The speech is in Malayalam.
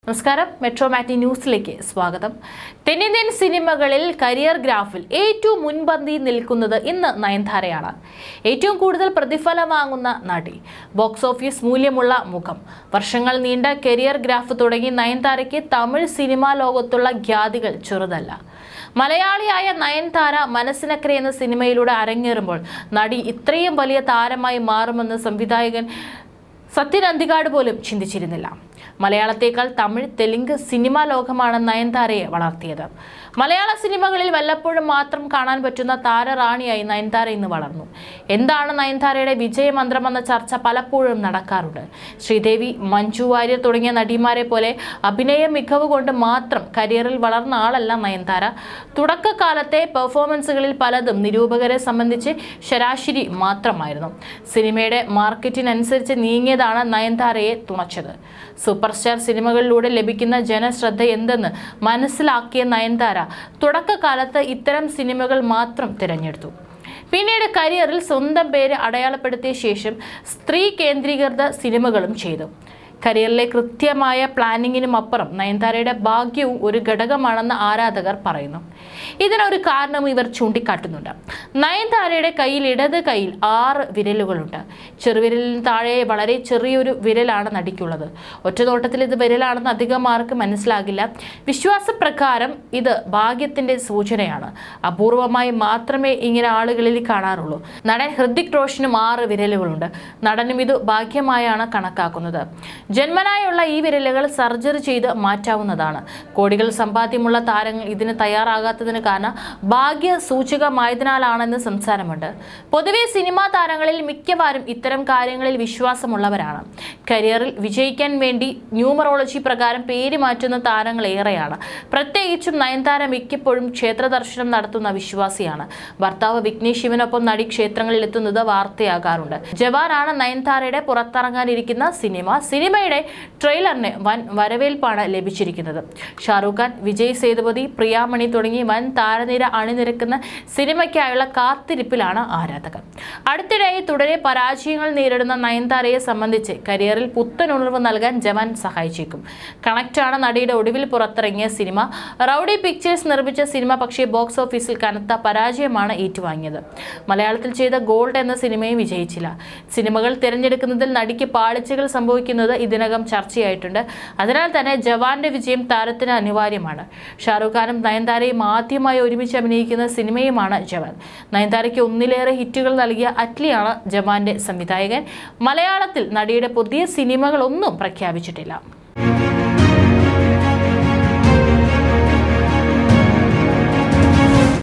നമസ്കാരം മെട്രോ മാറ്റി ന്യൂസിലേക്ക് സ്വാഗതം തെന്നിന്ത്യൻ സിനിമകളിൽ കരിയർ ഗ്രാഫിൽ ഏറ്റവും മുൻപന്തിയിൽ നിൽക്കുന്നത് ഇന്ന് നയൻതാരയാണ് ഏറ്റവും കൂടുതൽ പ്രതിഫലം വാങ്ങുന്ന നടി ബോക്സ് ഓഫീസ് മൂല്യമുള്ള മുഖം വർഷങ്ങൾ നീണ്ട കരിയർ ഗ്രാഫ് തുടങ്ങി നയൻതാരയ്ക്ക് തമിഴ് സിനിമാ ലോകത്തുള്ള ഖ്യാതികൾ ചെറുതല്ല മലയാളിയായ നയൻതാര മനസ്സിനക്കരെ എന്ന സിനിമയിലൂടെ അരങ്ങേറുമ്പോൾ നടി ഇത്രയും വലിയ താരമായി മാറുമെന്ന് സംവിധായകൻ സത്യൻ അന്തികാട് പോലും ചിന്തിച്ചിരുന്നില്ല മലയാളത്തേക്കാൾ തമിഴ് തെലുങ്ക് സിനിമാ ലോകമാണ് നയൻതാരയെ വളർത്തിയത് മലയാള സിനിമകളിൽ വല്ലപ്പോഴും മാത്രം കാണാൻ പറ്റുന്ന താരറാണിയായി നയൻതാര ഇന്ന് വളർന്നു എന്താണ് നയൻതാരയുടെ വിജയമന്ത്രമെന്ന ചർച്ച പലപ്പോഴും നടക്കാറുണ്ട് ശ്രീദേവി മഞ്ജു വാര്യർ തുടങ്ങിയ നടിമാരെ പോലെ അഭിനയ മികവ് കൊണ്ട് മാത്രം കരിയറിൽ വളർന്ന ആളല്ല നയൻതാര തുടക്കകാലത്തെ പെർഫോമൻസുകളിൽ പലതും നിരൂപകരെ സംബന്ധിച്ച് ശരാശരി മാത്രമായിരുന്നു സിനിമയുടെ മാർക്കറ്റിനനുസരിച്ച് നീങ്ങിയതാണ് നയൻതാരയെ തുണച്ചത് സൂപ്പർ സ്റ്റാർ സിനിമകളിലൂടെ ലഭിക്കുന്ന ജനശ്രദ്ധ എന്തെന്ന് മനസ്സിലാക്കിയ നയൻതാര തുടക്കകാലത്ത് ഇത്തരം സിനിമകൾ മാത്രം തിരഞ്ഞെടുത്തു പിന്നീട് കരിയറിൽ സ്വന്തം പേര് അടയാളപ്പെടുത്തിയ ശേഷം സ്ത്രീ കേന്ദ്രീകൃത സിനിമകളും ചെയ്തു കരിയറിലെ കൃത്യമായ പ്ലാനിങ്ങിനും അപ്പുറം നയൻതാരയുടെ ഭാഗ്യവും ഒരു ഘടകമാണെന്ന് ആരാധകർ പറയുന്നു ഇതിനൊരു കാരണം ഇവർ ചൂണ്ടിക്കാട്ടുന്നുണ്ട് നയൻതാരയുടെ കയ്യിൽ ഇടത് കൈയിൽ ആറ് വിരലുകളുണ്ട് ചെറുവിരലിന് താഴെ വളരെ ചെറിയൊരു വിരലാണ് നടിക്കുള്ളത് ഒറ്റനോട്ടത്തിൽ ഇത് വിരലാണെന്ന് അധികം ആർക്ക് മനസ്സിലാകില്ല വിശ്വാസപ്രകാരം ഇത് ഭാഗ്യത്തിന്റെ സൂചനയാണ് അപൂർവമായി മാത്രമേ ഇങ്ങനെ ആളുകളിൽ കാണാറുള്ളൂ നടൻ ഹൃദിക് റോഷനും ആറ് വിരലുകളുണ്ട് നടനും ഇത് ഭാഗ്യമായാണ് കണക്കാക്കുന്നത് ജന്മനായുള്ള ഈ വിരലുകൾ സർജറി ചെയ്ത് മാറ്റാവുന്നതാണ് കോടികൾ സമ്പാദ്യമുള്ള താരങ്ങൾ ഇതിന് തയ്യാറാകാത്തതിന് കാരണം ഭാഗ്യ സൂചകമായതിനാലാണെന്ന് സംസാരമുണ്ട് പൊതുവെ സിനിമാ താരങ്ങളിൽ മിക്കവാറും ഇത്തരം കാര്യങ്ങളിൽ വിശ്വാസമുള്ളവരാണ് കരിയറിൽ വിജയിക്കാൻ വേണ്ടി ന്യൂമറോളജി പ്രകാരം പേര് മാറ്റുന്ന താരങ്ങൾ ഏറെയാണ് പ്രത്യേകിച്ചും നയൻതാര മിക്കപ്പോഴും ക്ഷേത്ര ദർശനം നടത്തുന്ന വിശ്വാസിയാണ് ഭർത്താവ് വിഘ്നേഷ് ശിവനൊപ്പം നടി ക്ഷേത്രങ്ങളിൽ എത്തുന്നത് വാർത്തയാകാറുണ്ട് ജവാനാണ് നയൻതാരയുടെ പുറത്തിറങ്ങാനിരിക്കുന്ന സിനിമ സിനിമയുടെ ട്രെയിലറിന് വൻ വരവേൽപ്പാണ് ലഭിച്ചിരിക്കുന്നത് ഷാറൂഖ് ഖാൻ വിജയ് സേതുപതി പ്രിയാമണി തുടങ്ങി വൻ താരനിര അണിനിരക്കുന്ന സിനിമയ്ക്കായുള്ള കാത്തിരിപ്പിലാണ് ആരാധകർ അടുത്തിടെയായി തുടരെ പരാജയങ്ങൾ നേരിടുന്ന നയൻതാരയെ സംബന്ധിച്ച് കരിയറിൽ പുത്തൻ ഉണർവ് നൽകാൻ ജവാൻ സഹായിച്ചേക്കും കണക്റ്റാണ് നടിയുടെ ഒടുവിൽ പുറത്തിറങ്ങിയ സിനിമ റൌഡി പിക്ചേഴ്സ് നിർമ്മിച്ച സിനിമ പക്ഷേ ബോക്സ് ഓഫീസിൽ കനത്ത പരാജയമാണ് ഏറ്റുവാങ്ങിയത് മലയാളത്തിൽ ചെയ്ത ഗോൾഡ് എന്ന സിനിമയും വിജയിച്ചില്ല സിനിമകൾ തിരഞ്ഞെടുക്കുന്നതിൽ നടിക്ക് പാളിച്ചകൾ സംഭവിക്കുന്നത് ഇതിനകം ചർച്ചയായിട്ടുണ്ട് അതിനാൽ തന്നെ ജവാന്റെ വിജയം താരത്തിന് അനിവാര്യമാണ് ഷാറൂഖ് ഖാനും നയൻതാരയും ആദ്യമായി ഒരുമിച്ച് അഭിനയിക്കുന്ന സിനിമയുമാണ് ജവാൻ നയൻതാരയ്ക്ക് ഒന്നിലേറെ ഹിറ്റുകൾ നൽകിയ അറ്റ്ലിയാണ് ജവാന്റെ സംവിധായകൻ മലയാളത്തിൽ നടിയുടെ പുതിയ സിനിമകളൊന്നും പ്രഖ്യാപിച്ചിട്ടില്ല